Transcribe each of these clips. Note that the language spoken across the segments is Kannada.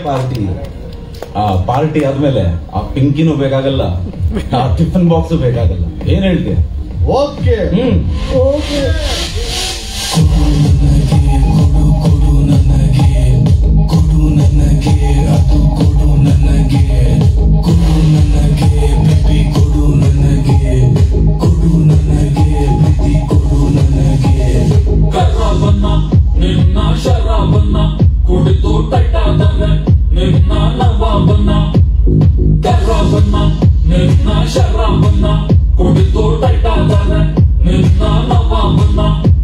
ಪಾರ್ಟಿ ಆ ಪಾರ್ಟಿ ಆದ್ಮೇಲೆ ಆ ಪಿಂಕಿನೂ ಬೇಕಾಗಲ್ಲ ಆ ಟಿಫನ್ ಬಾಕ್ಸ್ ಬೇಕಾಗಲ್ಲ ಏನ್ ಹೇಳ್ತೀಯ ಓಕೆ ಹ್ಮ್ ಓಕೆ ಕರ್ರವನ್ನ ನಿನ್ನ ಶರಾಬನ್ನ ಕುಡಿದು ಟೈಟಾದರೆ ನಿನ್ನ ನವಾಬನ್ನ ಕರ್ರವನ್ನ ನಿನ್ನ ಶರಾಬನ್ನ ಕುಡಿದು ಟೈಟಾದರೆ ನಿನ್ನ ನವಾಬನ್ನ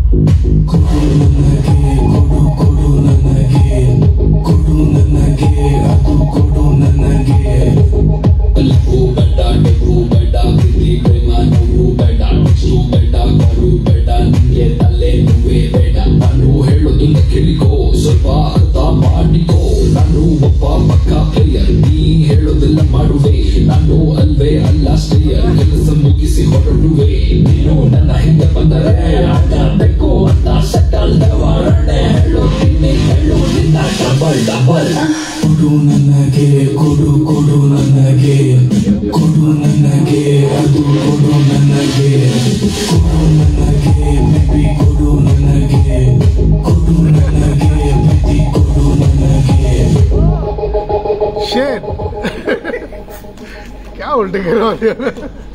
ಲಘು ಬೇಡ ಡೆಗು ಬೇಡ ಪ್ರೀತಿ ಪ್ರೇಮ ನೋವು ಬೇಡ ನೆಕ್ಸ್ಟು ಬೇಡ ಕಾರು ಬೇಡ ನಿಂಗೆ ತಲೆ ನೋವೇ ಬೇಡ ನಾನು ಹೇಳೋದನ್ನ ಕೇಳಿಕೋ ಸ್ವಲ್ಪ ಅರ್ಥ ಮಾಡಿಕೋ ನಾನು ಒಬ್ಬ ಪಕ್ಕ ಪ್ಲೇಯರ್ ನೀ ಹೇಳೋದೆಲ್ಲ ಮಾಡುವೆ ನಾನು ಅಲ್ವೇ ಅಲ್ಲ ಸ್ಟೇಯರ್ ಕೆಲಸ ಮುಗಿಸಿ ಹೊರಡುವೆ ನೀನು ನನ್ನ ಹಿಂದೆ ಬಂದರೆ ಆಡಬೇಕು ಅಂತ ಸೆಟಲ್ ಧವಾರಣೆ ಹೇಳೋತೀನಿ ಹೇಳು ನಿನ್ನ ಡಬಲ್ ಡಬಲ್ ಕೊಡು ನನಗೆ ಕೊಡು ಕೊಡು ನನಗೆ ಕೊಡು ನನಗೆ ಅದು ಕೊಡು ನನಗೆ ಕೊಡು ನನಗೆ ಬಿಪಿ ಕೊಡು ನನಗೆ ಕೊಡು ನನಗೆ ಬಿಪಿ ಕೊಡು ನನಗೆ शेट क्या उल्टे गिर रहा है